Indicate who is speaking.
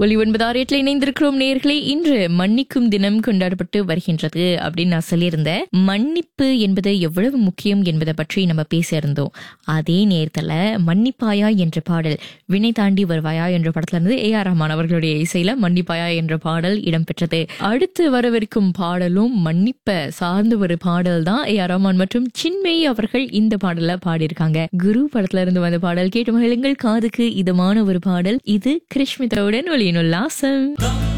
Speaker 1: ஒலி ஒன்பதாறு எட்டில் இணைந்திருக்கிறோம் நேர்களே இன்று மன்னிக்கும் தினம் கொண்டாடப்பட்டு வருகின்றது அப்படின்னு நான் சொல்லியிருந்தேன் மன்னிப்பு என்பது எவ்வளவு முக்கியம் என்பதை பற்றி நம்ம பேசியிருந்தோம் அதே நேரத்துல மன்னிப்பாயா என்ற பாடல் வினை தாண்டி வருவாயா என்ற படத்துல இருந்து ஏ ஆர் ரஹ்மான் அவர்களுடைய இசையில மன்னிப்பாயா என்ற பாடல் இடம்பெற்றது அடுத்து வரவிருக்கும் பாடலும் மன்னிப்ப சார்ந்த ஒரு பாடல் தான் ஏ ஆர் ரஹ்மான் மற்றும் சின்மயி அவர்கள் இந்த பாடல பாடியிருக்காங்க குரு படத்துல இருந்து வந்த பாடல் கேட்டு மகிழுங்கள் காதுக்கு இதமான ஒரு பாடல் இது கிருஷ்மிதாவுடன் ஒளியின் உல்லாசம்